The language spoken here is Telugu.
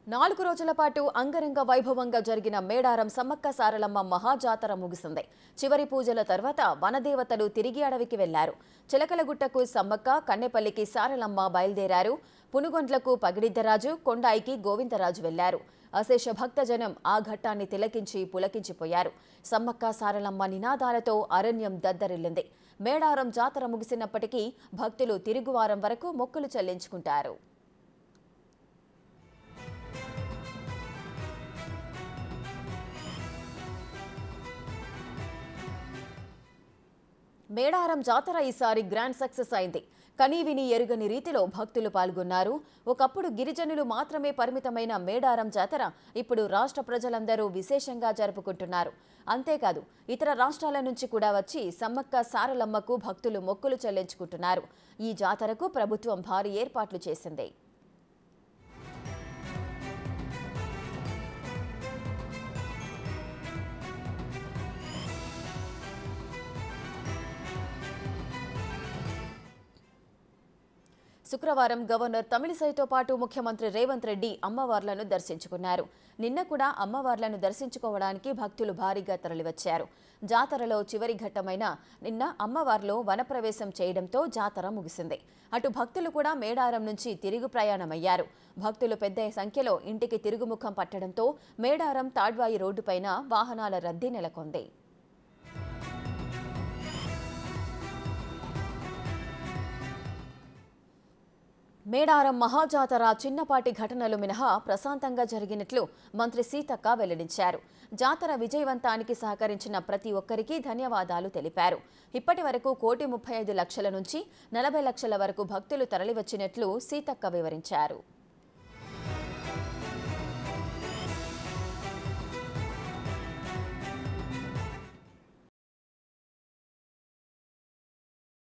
నాలుగు రోజుల పాటు అంగరంగ వైభవంగా జరిగిన మేడారం సమ్మక్క సారలమ్మ మహాజాతర ముగిసింది చివరి పూజల తర్వాత వనదేవతలు తిరిగి అడవికి వెళ్లారు చిలకలగుట్టకు సమ్మక్క కన్నెపల్లికి సారలమ్మ బయలుదేరారు పునుగొండ్లకు పగిడిద్దరాజు కొండాయికి గోవిందరాజు వెళ్లారు అశేష భక్తజనం ఆ ఘట్టాన్ని తిలకించి పులకించిపోయారు సమ్మక్క సారలమ్మ నినాదాలతో అరణ్యం దద్దరిల్లింది మేడారం జాతర ముగిసినప్పటికీ భక్తులు తిరుగువారం వరకు మొక్కులు చెల్లించుకుంటారు మేడారం జాతర ఈసారి గ్రాండ్ సక్సెస్ అయింది కనీవిని ఎరుగని రీతిలో భక్తులు పాల్గొన్నారు ఒకప్పుడు గిరిజనులు మాత్రమే పరిమితమైన మేడారం జాతర ఇప్పుడు రాష్ట్ర ప్రజలందరూ విశేషంగా జరుపుకుంటున్నారు అంతేకాదు ఇతర రాష్ట్రాల నుంచి కూడా వచ్చి సమ్మక్క సారలమ్మకు భక్తులు మొక్కులు చెల్లించుకుంటున్నారు ఈ జాతరకు ప్రభుత్వం భారీ ఏర్పాట్లు చేసింది శుక్రవారం గవర్నర్ తమిళిసైతో పాటు ముఖ్యమంత్రి రేవంత్ రెడ్డి అమ్మవార్లను దర్శించుకున్నారు నిన్న కూడా అమ్మవార్లను దర్శించుకోవడానికి భక్తులు భారీగా తరలివచ్చారు జాతరలో చివరి ఘట్టమైన నిన్న అమ్మవార్లు వనప్రవేశం చేయడంతో జాతర ముగిసింది అటు భక్తులు కూడా మేడారం నుంచి తిరుగు ప్రయాణమయ్యారు భక్తులు పెద్ద సంఖ్యలో ఇంటికి తిరుగుముఖం పట్టడంతో మేడారం తాడ్వాయి రోడ్డుపైన వాహనాల రద్దీ నెలకొంది మేడారం మహాజాతర చిన్నపాటి ఘటనలు మినహా ప్రశాంతంగా జరిగినట్లు మంత్రి సీతక్క వెల్లడించారు జాతర విజయవంతానికి సహకరించిన ప్రతి ఒక్కరికి ధన్యవాదాలు తెలిపారు ఇప్పటి వరకు కోటి ముప్పై ఐదు లక్షల నుంచి నలభై లక్షల వరకు భక్తులు తరలివచ్చినట్లు సీతక్క వివరించారు